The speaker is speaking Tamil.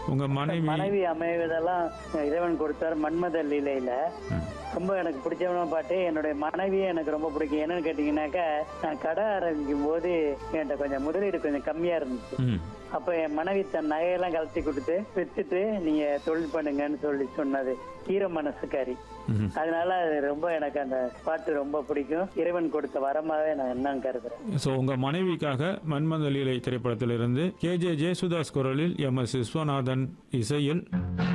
உங்க மனைவி மனைவி அமைவதெல்லாம் இறைவன் கொடுத்தார் மன்மத லீலையில ரொம்ப எனக்கு பிடிச்சவன பாட்டு என்னுடைய மனைவியே எனக்கு ரொம்ப பிடிக்கும் என்னன்னு கேட்டீங்கன்னாக்கா நான் கடை ஆரம்பிக்கும் போது என்கிட்ட கொஞ்சம் முதலீடு கொஞ்சம் கம்மியா இருந்துச்சு ம் அப்ப என் மனைவி தன் நகையெல்லாம் கலத்தி கொடுத்து வித்துட்டு நீங்க தொழில் பண்ணுங்கன்னு சொல்லி சொன்னது ஈர மனசுக்காரி ம். அதனால அது ரொம்ப எனக்கு அந்த பாட்டு ரொம்ப பிடிக்கும் இறைவன் கொடுத்த வரமாவே நான் என்னன்னு கருதுறேன் ஸோ உங்க மனைவிக்காக மன்மத லீலை திரைப்படத்திலிருந்து கே ஜே ஜேசுதாஸ் குரலில் எம் எஸ் விஸ்வநாதன் இசையில்